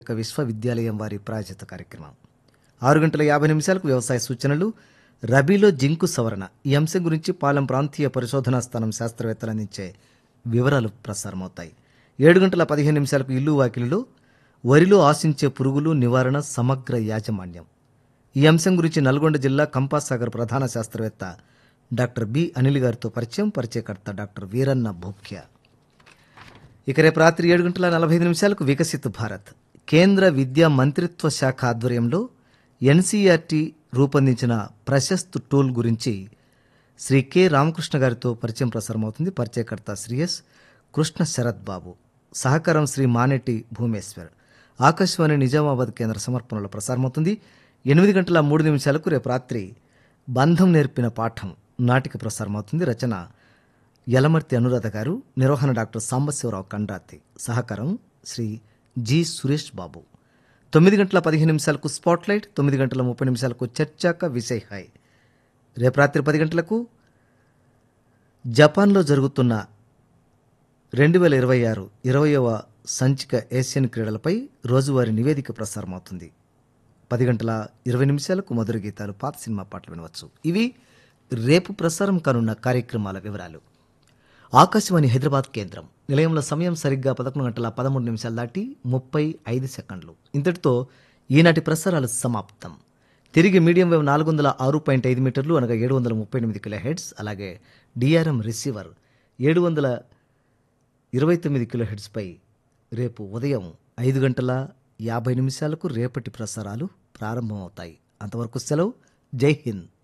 యొక్క విశ్వవిద్యాలయం వారి ప్రాయోజిత కార్యక్రమం ఆరు గంటల యాభై నిమిషాలకు వ్యవసాయ సూచనలు రబీలో జింకు సవరణ ఈ అంశం గురించి పాలెం ప్రాంతీయ పరిశోధనా స్థానం శాస్త్రవేత్తలు అందించే వివరాలు ప్రసారమవుతాయి ఏడు గంటల పదిహేను నిమిషాలకు ఇల్లు వాకిలిలో వరిలో ఆశించే పురుగులు నివారణ సమగ్ర యాజమాన్యం ఈ అంశం గురించి నల్గొండ జిల్లా కంపాసాగర్ ప్రధాన శాస్త్రవేత్త డాక్టర్ బి అనిల్ గారితో పరిచయం పరిచయకర్త డాక్టర్ వీరన్న భూక్య ఇక రేపు రాత్రి ఏడు గంటల నలభై ఐదు నిమిషాలకు వికసిత్ భారత్ కేంద్ర విద్యా మంత్రిత్వ శాఖ ఆధ్వర్యంలో ఎన్సీఆర్టీ రూపొందించిన ప్రశస్త్ టూల్ గురించి శ్రీ కె రామకృష్ణ గారితో పరిచయం ప్రసారమవుతుంది పరిచయకర్త శ్రీ ఎస్ కృష్ణ శరత్ బాబు సహకారం శ్రీ మానెట్టి భూమేశ్వర్ ఆకాశవాణి నిజామాబాద్ కేంద్ర సమర్పణలో ప్రసారమవుతుంది ఎనిమిది గంటల మూడు నిమిషాలకు రేపు రాత్రి బంధం నేర్పిన పాఠం నాటిక ప్రసారమవుతుంది రచన యలమర్తి అనురాధ గారు నిర్వహణ డాక్టర్ సాంబశివరావు కండ్రాతి సహకారం శ్రీ జి సురేష్ బాబు తొమ్మిది గంటల పదిహేను నిమిషాలకు స్పాట్లైట్ తొమ్మిది గంటల ముప్పై నిమిషాలకు చర్చాక విషయ్ హాయ్ రేపు రాత్రి పది గంటలకు జపాన్లో జరుగుతున్న రెండు వేల ఇరవై ఆరు ఇరవయవ సంచిక ఏషియన్ క్రీడలపై రోజువారీ నివేదిక ప్రసారమవుతుంది పది గంటల ఇరవై నిమిషాలకు మధుర గీతాలు పాత సినిమా పాటలు వినవచ్చు ఇవి రేపు ప్రసారం కానున్న కార్యక్రమాల వివరాలు ఆకాశవాణి హైదరాబాద్ కేంద్రం నిలయంలో సమయం సరిగ్గా పదకొండు గంటల పదమూడు నిమిషాలు దాటి ముప్పై ఐదు సెకండ్లు ఇంతటితో ఈనాటి ప్రసారాలు సమాప్తం తిరిగి మీడియం వేవ్ నాలుగు వందల ఆరు పాయింట్ ఐదు మీటర్లు అనగా ఏడు వందల ముప్పై ఎనిమిది కిలో హెడ్స్ అలాగే డిఆర్ఎం రిసీవర్ ఏడు వందల ఇరవై తొమ్మిది కిలో హెడ్స్పై రేపు ఉదయం ఐదు గంటల యాభై నిమిషాలకు రేపటి ప్రసారాలు ప్రారంభమవుతాయి అంతవరకు సెలవు జై హింద్